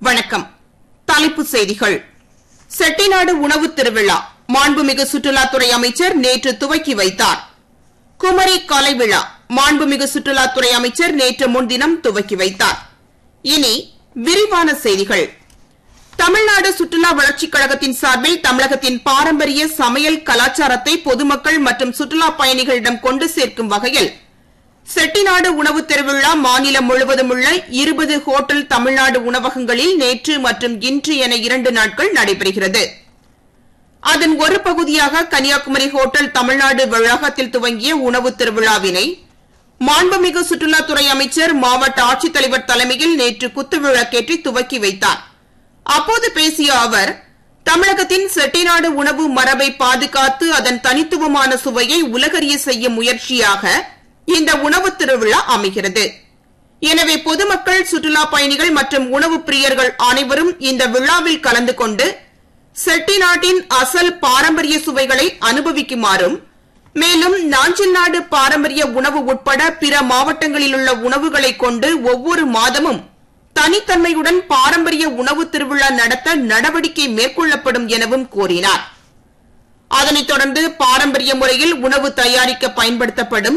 வணக்கம் தலைப்புச் செய்திகள் செட்டிநாடு உணவு திருவிழா மாண்புமிகு சுற்றுலாத்துறை அமைச்சர் நேற்று துவக்கி வைத்தார் குமரி கலை விழா மாண்புமிகு சுற்றுலாத்துறை அமைச்சர் நேற்று முன்தினம் துவக்கி வைத்தார் இனி விரிவான செய்திகள் தமிழ்நாடு சுற்றுலா வளர்ச்சிக் கழகத்தின் சார்பில் தமிழகத்தின் பாரம்பரிய சமையல் கலாச்சாரத்தை பொதுமக்கள் மற்றும் சுற்றுலா பயணிகளிடம் கொண்டு சேர்க்கும் வகையில் செட்டிநாடு உணவு திருவிழா மாநிலம் முழுவதும் உள்ள இருபது ஹோட்டல் தமிழ்நாடு உணவகங்களில் நேற்று மற்றும் இன்று என இரண்டு நாட்கள் நடைபெறுகிறது அதன் ஒரு பகுதியாக கன்னியாகுமரி ஹோட்டல் தமிழ்நாடு வளாகத்தில் துவங்கிய உணவு திருவிழாவினை மாண்புமிகு சுற்றுலாத்துறை அமைச்சர் மாவட்ட ஆட்சித்தலைவர் தலைமையில் நேற்று குத்துவிளக்கேற்றி துவக்கி வைத்தார் அப்போது பேசிய அவர் தமிழகத்தின் செட்டிநாடு உணவு மரபை பாதுகாத்து அதன் தனித்துவமான சுவையை உலகறிய செய்யும் முயற்சியாக இந்த உணவு திருவிழா அமைகிறது எனவே பொதுமக்கள் சுற்றுலா பயணிகள் மற்றும் உணவு பிரியர்கள் அனைவரும் இந்த விழாவில் கலந்து கொண்டு செட்டிநாட்டின் அசல் பாரம்பரிய சுவைகளை அனுபவிக்குமாறும் மேலும் நாஞ்சில்நாடு பாரம்பரிய உணவு உட்பட பிற மாவட்டங்களில் உள்ள உணவுகளை கொண்டு ஒவ்வொரு மாதமும் தனித்தன்மையுடன் பாரம்பரிய உணவு திருவிழா நடத்த நடவடிக்கை மேற்கொள்ளப்படும் எனவும் கூறினார் அதனைத் தொடர்ந்து பாரம்பரிய முறையில் உணவு தயாரிக்க பயன்படுத்தப்படும்